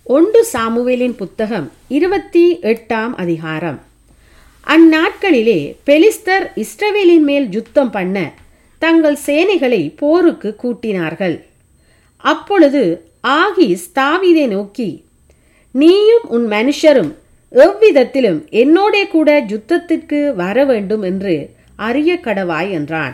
ஒன்று சாமுவேலின் புத்தகம் இருபத்தி எட்டாம் அதிகாரம் அந்நாட்களிலே பெலிஸ்தர் இஸ்ரவேலின் மேல் யுத்தம் பண்ண தங்கள் சேனைகளை போருக்கு கூட்டினார்கள் அப்பொழுது ஆகீஸ் தாவீதை நோக்கி நீயும் உன் மனுஷரும் எவ்விதத்திலும் என்னோடே கூட யுத்தத்திற்கு வர வேண்டும் என்று அறிய கடவாய் என்றான்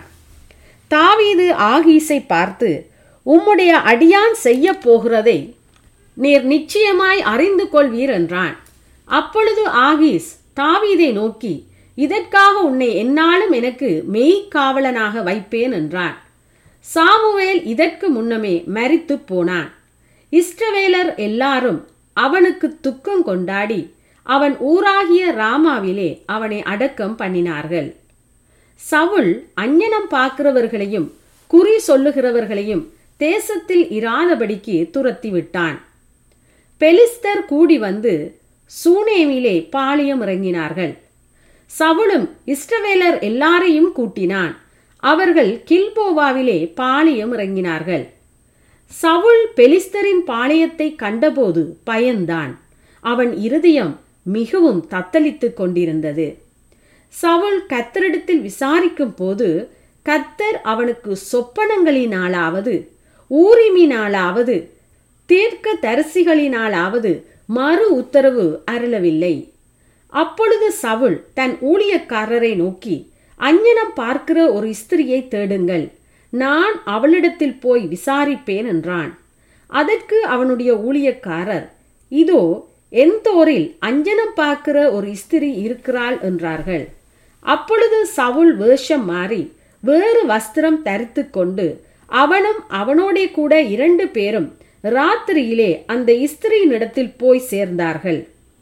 தாவீது ஆகீஸை பார்த்து உம்முடைய அடியான் செய்ய போகிறதை நீர் நிச்சயமாய் அறிந்து கொள்வீர் என்றான் அப்பொழுது ஆகீஸ் தாவீதை நோக்கி இதற்காக உன்னை எந்நாளும் எனக்கு மெய்க்காவலனாக வைப்பேன் என்றான் சாமுவேல் இதற்கு முன்னமே மரித்து போனான் இஸ்ரவேலர் எல்லாரும் அவனுக்கு துக்கம் கொண்டாடி அவன் ஊராகிய ராமாவிலே அவனை அடக்கம் பண்ணினார்கள் சவுல் அஞ்ஞனம் பார்க்கிறவர்களையும் குறி சொல்லுகிறவர்களையும் தேசத்தில் இராதபடிக்கு துரத்தி விட்டான் பெலிஸ்தர் கூடி வந்து சூனேமிலே பாளையம் இறங்கினார்கள் சவுலும் இஸ்ரவேலர் எல்லாரையும் கூட்டினான் அவர்கள் கில்போவாவிலே பாளையம் இறங்கினார்கள் சவுல் பெலிஸ்தரின் பாளையத்தை கண்டபோது பயந்தான் அவன் இருதயம் மிகவும் தத்தளித்துக் கொண்டிருந்தது சவுல் கத்தரிடத்தில் விசாரிக்கும் போது கத்தர் அவனுக்கு சொப்பனங்களினாலாவது ஊரிமினாலாவது தீர்க்க தரிசிகளினாலாவது மறு உத்தரவு அருளவில்லை அப்பொழுது சவுல் தன் ஊழியக்காரரை நோக்கி அஞ்ஞனம் பார்க்கிற ஒரு ஸ்திரியை தேடுங்கள் நான் அவளிடத்தில் போய் விசாரிப்பேன் என்றான் அதற்கு அவனுடைய ஊழியக்காரர் இதோ எந்தோரில் அஞ்சனம் பார்க்கிற ஒரு ஸ்திரி இருக்கிறாள் என்றார்கள் அப்பொழுது சவுல் வேஷம் மாறி வேறு வஸ்திரம் தரித்து கொண்டு அவனும் அவனோடே கூட இரண்டு பேரும் ராத்திரியிலே அந்த ஸ்திரீனிடத்தில் போய் சேர்ந்தார்கள்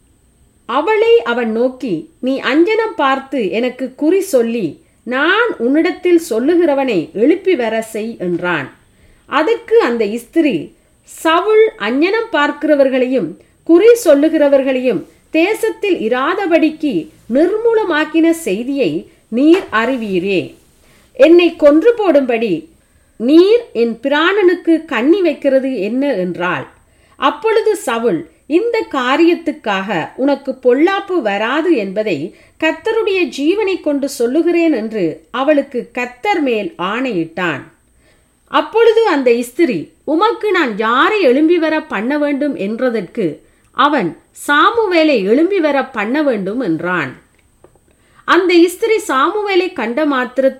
அவளை அவன் நோக்கி நீ அஞ்சனம் பார்த்து எனக்கு குறி சொல்லி நான் உன்னிடத்தில் சொல்லுகிறவனை எழுப்பி வர செய் என்றான் அதற்கு அந்த ஸ்திரீ சவுல் அஞ்ஞனம் பார்க்கிறவர்களையும் குறி சொல்லுகிறவர்களையும் தேசத்தில் இராதபடிக்கு நிர்மூலமாக்கின செய்தியை நீர் அறிவீரே என்னை கொன்று போடும்படி நீர் என் பிராணனுக்கு கண்ணி வைக்கிறது என்ன என்றாள் அப்பொழுது சவுல் இந்த காரியத்துக்காக உனக்கு பொல்லாப்பு வராது என்பதை கத்தருடைய ஜீவனை கொண்டு சொல்லுகிறேன் என்று அவளுக்கு கத்தர் மேல் ஆணையிட்டான் அப்பொழுது அந்த ஸ்திரி உமக்கு நான் யாரை எழும்பி வர பண்ண வேண்டும் என்றதற்கு அவன் சாமுவேலை எழும்பி வர பண்ண வேண்டும் என்றான் அந்த ஸ்திரி சாமுவேலை கண்ட மாத்திரத்தில்